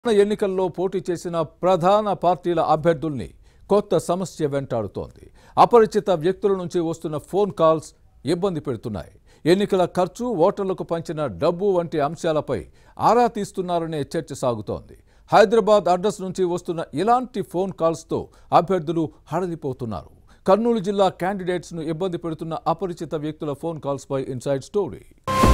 ఎన్నికల్లో పోటీ చేసిన ప్రధాన పార్టీల అభ్యర్థుల్ని కొత్త సమస్య వెంటాడుతోంది అపరిచిత వ్యక్తుల నుంచి వస్తున్న ఫోన్ కాల్స్ ఇబ్బంది పెడుతున్నాయి ఎన్నికల ఖర్చు ఓటర్లకు పంచిన డబ్బు వంటి అంశాలపై ఆరా తీస్తున్నారనే చర్చ సాగుతోంది హైదరాబాద్ అడ్రస్ నుంచి వస్తున్న ఇలాంటి ఫోన్ కాల్స్తో అభ్యర్థులు హడలిపోతున్నారు కర్నూలు జిల్లా క్యాండిడేట్స్ను ఇబ్బంది పెడుతున్న అపరిచిత వ్యక్తుల ఫోన్ కాల్స్పై ఇన్సైడ్ స్టోరీ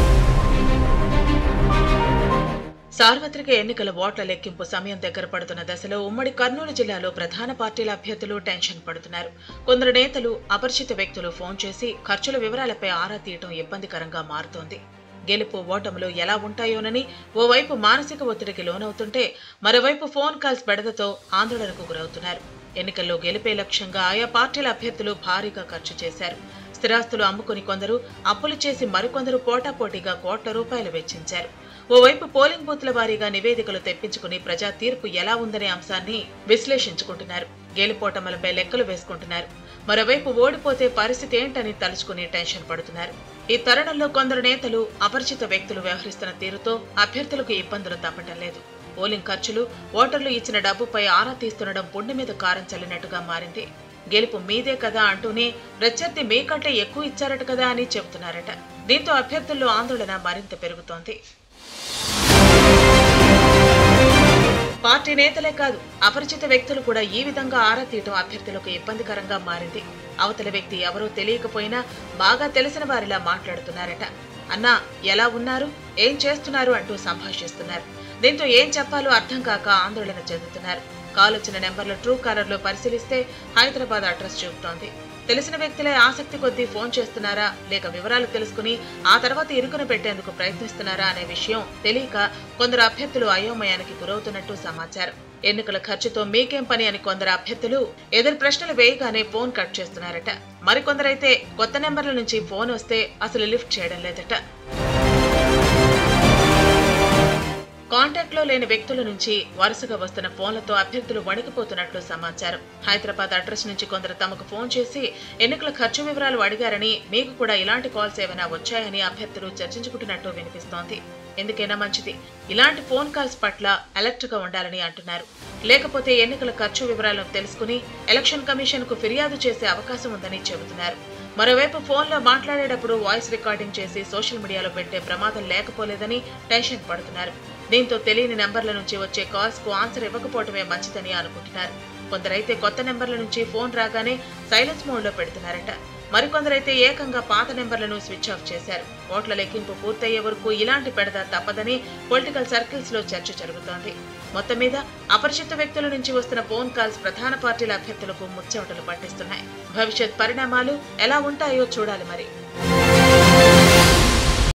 సార్వత్రిక ఎన్నికల ఓట్ల లెక్కింపు సమయం దగ్గర పడుతున్న దశలో ఉమ్మడి కర్నూలు జిల్లాలో ప్రధాన పార్టీల అభ్యర్థులు టెన్షన్ పడుతున్నారు కొందరు నేతలు అపరిచిత వ్యక్తులు ఫోన్ చేసి ఖర్చుల వివరాలపై ఆరా తీయటం ఇబ్బందికరంగా మారుతోంది గెలుపు ఓటములు ఎలా ఉంటాయోనని ఓవైపు మానసిక ఒత్తిడికి లోనవుతుంటే మరోవైపు ఫోన్ కాల్స్ బెడదతో ఆందోళనకు గురవుతున్నారు ఎన్నికల్లో గెలిపే లక్ష్యంగా ఆయా పార్టీల అభ్యర్థులు భారీగా ఖర్చు చేశారు స్థిరాస్తులు అమ్ముకుని కొందరు అప్పులు చేసి మరికొందరు పోటాపోటీగా కోట్ల రూపాయలు వెచ్చించారు ఓవైపు పోలింగ్ బూత్ల వారీగా నివేదికలు తెప్పించుకుని ప్రజా తీర్పు ఎలా ఉందనే అంశాన్ని విశ్లేషించుకుంటున్నారు గేలిపోటములపై లెక్కలు వేసుకుంటున్నారు మరోవైపు ఓడిపోతే పరిస్థితి ఏంటని తలుచుకుని టెన్షన్ పడుతున్నారు ఈ తరుణంలో కొందరు నేతలు అపరిచిత వ్యక్తులు వ్యవహరిస్తున్న తీరుతో అభ్యర్థులకు ఇబ్బందులు తప్పటం లేదు పోలింగ్ ఖర్చులు ఓటర్లు ఇచ్చిన డబ్బుపై ఆరా తీస్తుండడం పుండె మీద కారం చల్లినట్టుగా మారింది గెలుపు మీదే కదా అంటూనే ప్రత్యర్థి మీకంటే ఎక్కువ ఇచ్చారట కదా అని చెబుతున్నారట దీంతో అభ్యర్థుల్లో ఆందోళన మరింత పెరుగుతోంది పార్టీ నేతలే కాదు అపరిచిత వ్యక్తులు కూడా ఈ విధంగా ఆరా తీయటం అభ్యర్థులకు ఇబ్బందికరంగా మారింది అవతల వ్యక్తి ఎవరో తెలియకపోయినా బాగా తెలిసిన వారిలా మాట్లాడుతున్నారట అన్నా ఎలా ఉన్నారు ఏం చేస్తున్నారు అంటూ సంభాషిస్తున్నారు దీంతో ఏం చెప్పాలో అర్థం కాక ఆందోళన చెందుతున్నారు కాల్ వచ్చిన నెంబర్ల ట్రూ కాలర్ లో పరిశీలిస్తే హైదరాబాద్ అడ్రస్ చూపుతోంది తెలిసిన వ్యక్తులే ఆసక్తి కొద్దీ ఫోన్ చేస్తున్నారా లేక వివరాలు తెలుసుకుని ఆ తర్వాత ఇరుకున పెట్టేందుకు ప్రయత్నిస్తున్నారా అనే విషయం తెలియక కొందరు అభ్యర్థులు అయోమయానికి గురవుతున్నట్టు సమాచారం ఎన్నికల ఖర్చుతో మీకేం పని అని కొందరు అభ్యర్థులు ఎదురు ప్రశ్నలు వేయగానే ఫోన్ కట్ చేస్తున్నారట మరికొందరైతే కొత్త నెంబర్ల నుంచి ఫోన్ వస్తే అసలు లిఫ్ట్ చేయడం లేదట కాంటాక్ట్ లో లేని వ్యక్తుల నుంచి వరుసగా వస్తున్న ఫోన్లతో అభ్యర్థులు వణికిపోతున్నట్లు సమాచారం హైదరాబాద్ అడ్రస్ నుంచి కొందరు తమకు ఫోన్ చేసి ఎన్నికల ఖర్చు వివరాలు అడిగారని మీకు కూడా ఇలాంటి కాల్స్ ఏమైనా వచ్చాయని అభ్యర్థులు చర్చించుకుంటున్నట్టు వినిపిస్తోంది ఎందుకైనా మంచిది ఇలాంటి ఫోన్ కాల్స్ పట్ల అలర్ట్ గా ఉండాలని అంటున్నారు లేకపోతే ఎన్నికల ఖర్చు వివరాలను తెలుసుకుని ఎలక్షన్ కమిషన్ కు ఫిర్యాదు చేసే అవకాశం ఉందని చెబుతున్నారు మరోవైపు ఫోన్లో మాట్లాడేటప్పుడు వాయిస్ రికార్డింగ్ చేసి సోషల్ మీడియాలో పెట్టే ప్రమాదం లేకపోలేదని టెన్షన్ పడుతున్నారు దీంతో తెలియని నెంబర్ల నుంచి వచ్చే కాల్స్ కు ఆన్సర్ ఇవ్వకపోవటమే మంచిదని అనుకుంటున్నారు కొందరైతే కొత్త నెంబర్ల నుంచి ఫోన్ రాగానే సైలెన్స్ మోడ్ లో పెడుతున్నారట మరికొందరైతే ఏకంగా పాత నెంబర్లను స్విచ్ ఆఫ్ చేశారు ఓట్ల లెక్కింపు పూర్తయ్యే వరకు ఇలాంటి పెడద తప్పదని పొలిటికల్ సర్కిల్స్ లో చర్చ జరుగుతోంది మొత్తం మీద అపరిచిత వ్యక్తుల నుంచి వస్తున్న ఫోన్ కాల్స్ ప్రధాన పార్టీల అభ్యర్థులకు ముచ్చమటలు పట్టిస్తున్నాయి భవిష్యత్ పరిణామాలు ఎలా ఉంటాయో చూడాలి మరి